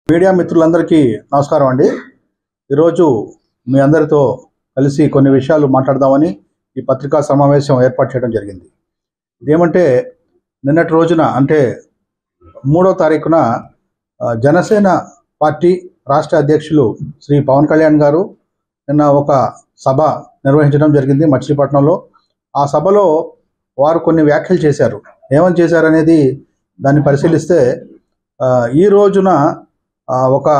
media మిత్రులందరికీ నమస్కారం అండి ఈరోజు మీ అందరితో కలిసి కొన్ని విషయాలు మాట్లాడదామని ఈ పత్రికా సమావేశం ఏర్పాటు చేయడం జరిగింది ఇదేమంటే నిన్నటి రోజున అంటే మూడో తారీఖున ఆ, జనసేన పార్టీ రాష్ట్ర అధ్యక్షులు శ్రీ పవన్ కళ్యాణ్ గారు నిన్న ఒక సభ నిర్వహించడం జరిగింది మచిలీపట్నంలో ఆ సభలో వారు కొన్ని వ్యాఖ్యలు చేశారు ఏమని చేశారనేది దాన్ని పరిశీలిస్తే ఆ, ఈ రోజున ఆ, ఒక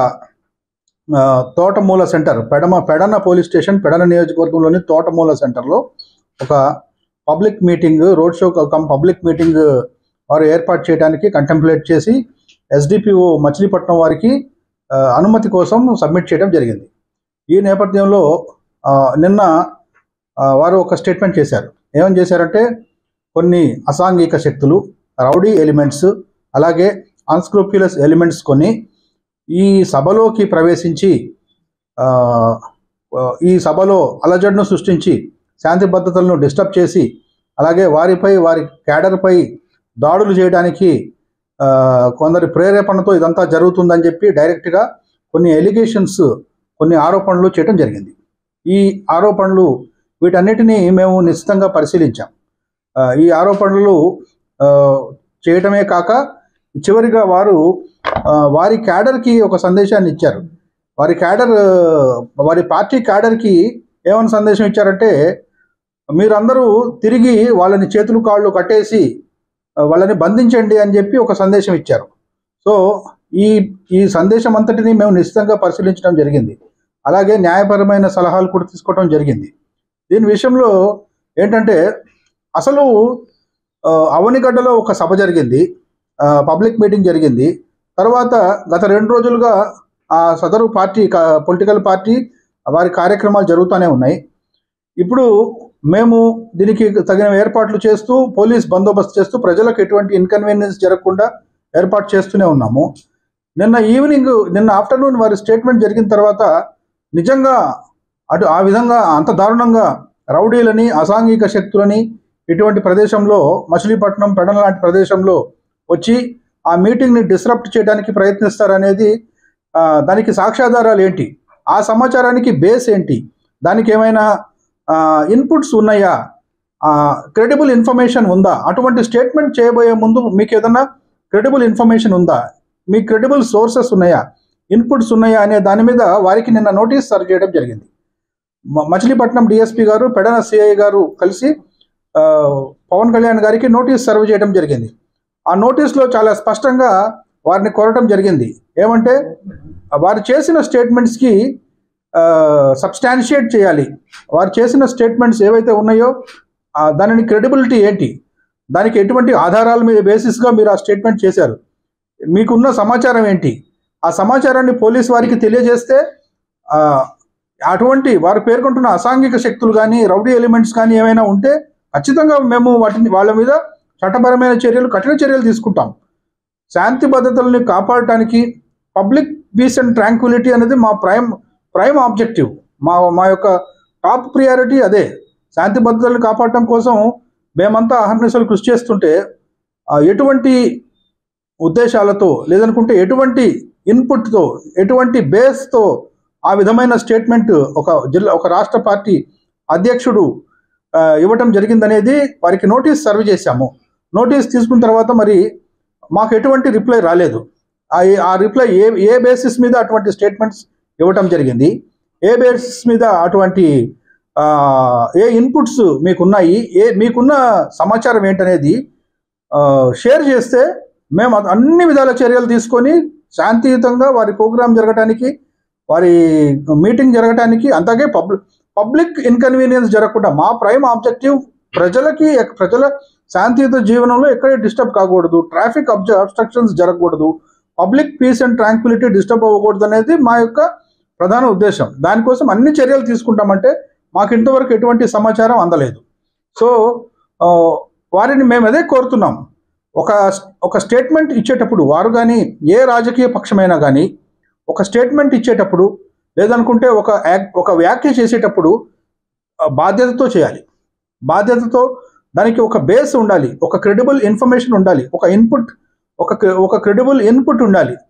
ఆ, తోటమూల సెంటర్ పెడమ పెడన పోలీస్ స్టేషన్ పెడన నియోజకవర్గంలోని తోటమూల సెంటర్లో ఒక public meeting road show cum public meeting వారు ఏర్పాటు చేయడానికి కంటెంప్లేట్ చేసి ఎస్డిపిఓ మచిలీపట్నం వారికి ఆ, అనుమతి కోసం సబ్మిట్ చేయడం జరిగింది ఈ నేపథ్యంలో ఆ, నిన్న ఆ, వారు ఒక స్టేట్మెంట్ చేశారు ఏమని చేశారంటే కొన్ని అసాంఘిక శక్తులు రౌడీ ఎలిమెంట్స్ అలాగే అన్స్క్రూప్యులస్ ఎలిమెంట్స్ కొన్ని ఈ సభలోకి ప్రవేశించి ఆ, ఆ, ఈ సభలో అలజడును సృష్టించి శాంతి భద్రతలను డిస్టర్బ్ చేసి అలాగే వారిపై వారి క్యాడర్పై దాడులు చేయడానికి ఆ, కొందరి ప్రేరేపణతో ఇదంతా జరుగుతుందని చెప్పి డైరెక్ట్గా కొన్ని ఎలిగేషన్స్ కొన్ని ఆరోపణలు చేయడం జరిగింది ఈ ఆరోపణలు వీటన్నిటినీ మేము నిశ్చితంగా పరిశీలించాం ఆ, ఈ ఆరోపణలు ఆ, చేయటమే కాక చివరిగా వారు ఆ, వారి క్యాడర్కి ఒక సందేశాన్ని ఇచ్చారు వారి క్యాడర్ ఆ, వారి పార్టీ క్యాడర్కి ఏమని సందేశం ఇచ్చారంటే మీరందరూ తిరిగి వాళ్ళని చేతులు కాళ్ళు కట్టేసి ఆ, వాళ్ళని బంధించండి అని చెప్పి ఒక సందేశం ఇచ్చారు సో ఈ ఈ సందేశం అంతటిని మేము నిశ్చితంగా పరిశీలించడం జరిగింది అలాగే న్యాయపరమైన సలహాలు కూడా తీసుకోవడం జరిగింది దీని విషయంలో ఏంటంటే అసలు ఆ, అవనిగడ్డలో ఒక సభ జరిగింది ఆ, పబ్లిక్ మీటింగ్ జరిగింది తర్వాత గత రెండు రోజులుగా ఆ సదరు పార్టీ కా- పొలిటికల్ పార్టీ వారి కార్యక్రమాలు జరుగుతూనే ఉన్నాయి ఇప్పుడు మేము దీనికి తగిన ఏర్పాట్లు చేస్తూ పోలీస్ బందోబస్తు చేస్తూ ప్రజలకు ఎటువంటి ఇన్కన్వీనియన్స్ జరగకుండా ఏర్పాటు చేస్తూనే ఉన్నాము నిన్న ఈవినింగ్ నిన్న ఆఫ్టర్నూన్ వారి స్టేట్మెంట్ జరిగిన తర్వాత నిజంగా అటు ఆ విధంగా అంత దారుణంగా రౌడీలని అసాంఘిక శక్తులని ఇటువంటి ప్రదేశంలో మచిలీపట్నం పెడన లాంటి ప్రదేశంలో వచ్చి ఆ మీటింగ్ని డిస్రప్ట్ చేయడానికి ప్రయత్నిస్తారనేది ఆ, దానికి సాక్ష్యాధారాలు ఏంటి ఆ సమాచారానికి బేస్ ఏంటి దానికి ఏమైనా ఇన్పుట్స్ ఉన్నాయా క్రెడిబుల్ ఇన్ఫర్మేషన్ ఉందా అటువంటి స్టేట్మెంట్ చేయబోయే ముందు మీకు ఏదైనా క్రెడిబుల్ ఇన్ఫర్మేషన్ ఉందా మీ క్రెడిబుల్ సోర్సెస్ ఉన్నాయా ఇన్పుట్స్ ఉన్నాయా అనే దాని మీద వారికి నిన్న నోటీస్ సర్వ్ చేయడం జరిగింది మ- మచిలీపట్నం డిఎస్పీ గారు పెడన సిఐ గారు కలిసి ఆ, పవన్ కళ్యాణ్ గారికి నోటీస్ సర్వ్ చేయడం జరిగింది ఆ నోటీస్లో చాలా స్పష్టంగా వారిని కోరటం జరిగింది ఏమంటే వారు చేసిన స్టేట్మెంట్స్కి సబ్స్టాన్షియేట్ చేయాలి వారు చేసిన స్టేట్మెంట్స్ ఏవైతే ఉన్నాయో ఆ, దానిని క్రెడిబిలిటీ ఏంటి దానికి ఎటువంటి ఆధారాల మీద బేసిస్గా మీరు ఆ స్టేట్మెంట్ చేశారు మీకున్న సమాచారం ఏంటి ఆ సమాచారాన్ని పోలీస్ వారికి తెలియజేస్తే ఆ, అటువంటి వారు పేర్కొంటున్న అసాంఘిక శక్తులు కానీ రౌడీ ఎలిమెంట్స్ కానీ ఏమైనా ఉంటే ఖచ్చితంగా మేము వాటిని వాళ్ళ మీద చట్టపరమైన చర్యలు కఠిన చర్యలు తీసుకుంటాం శాంతి భద్రతల్ని కాపాడటానికి పబ్లిక్ పీస్ అండ్ ట్రాంక్విలిటీ అనేది మా ప్రైమ్ ప్రైమ్ ఆబ్జెక్టివ్ మా మా యొక్క టాప్ ప్రియారిటీ అదే శాంతి భద్రతలను కాపాడటం కోసం మేమంతా అహర్నిశలు కృషి చేస్తుంటే ఆ, ఎటువంటి ఉద్దేశాలతో లేదనుకుంటే ఎటువంటి ఇన్పుట్తో ఎటువంటి బేస్తో ఆ విధమైన స్టేట్మెంట్ ఒక జిల్లా ఒక రాష్ట్ర పార్టీ అధ్యక్షుడు ఆ, ఇవ్వటం జరిగిందనేది వారికి నోటీస్ సర్వ్ చేశాము నోటీస్ తీసుకున్న తర్వాత మరి మాకు ఎటువంటి రిప్లై రాలేదు ఆ ఆ రిప్లై ఏ ఏ బేసిస్ మీద అటువంటి స్టేట్మెంట్స్ ఇవ్వటం జరిగింది ఏ బేసిస్ మీద అటువంటి ఆ, ఏ ఇన్పుట్స్ మీకున్నాయి ఏ మీకున్న సమాచారం ఏంటనేది ఆ, షేర్ చేస్తే మేము అ- అన్ని విధాల చర్యలు తీసుకొని శాంతియుతంగా వారి ప్రోగ్రాం జరగటానికి వారి మీటింగ్ జరగటానికి అంతగే పబ్లిక్ పబ్లిక్ ఇన్కన్వీనియన్స్ జరగకుండా మా ప్రైమ్ ఆబ్జెక్టివ్ ప్రజలకి ఎక్- ప్రజల శాంతియుత జీవనంలో ఎక్కడ డిస్టర్బ్ కాకూడదు ట్రాఫిక్ అబ్జ అబ్స్ట్రక్షన్స్ జరగకూడదు public peace and tranquility disturb అవ్వకూడదు అనేది మా యొక్క ప్రధాన ఉద్దేశం దానికోసం అన్ని చర్యలు తీసుకుంటామంటే మాకు ఇంతవరకు ఎటువంటి సమాచారం అందలేదు సో ఆ, వారిని మేము అదే కోరుతున్నాం ఒక ఒక స్టేట్మెంట్ ఇచ్చేటప్పుడు వారు కానీ ఏ రాజకీయ పక్షమైనా కానీ ఒక స్టేట్మెంట్ ఇచ్చేటప్పుడు లేదనుకుంటే ఒక యాక్- ఒక వ్యాఖ్య చేసేటప్పుడు ఆ, బాధ్యతతో చేయాలి బాధ్యతతో దానికి ఒక బేస్ ఉండాలి ఒక క్రెడిబుల్ ఇన్ఫర్మేషన్ ఉండాలి ఒక ఇన్పుట్ ఒక క్రె- ఒక క్రెడిబుల్ ఇన్పుట్ ఉండాలి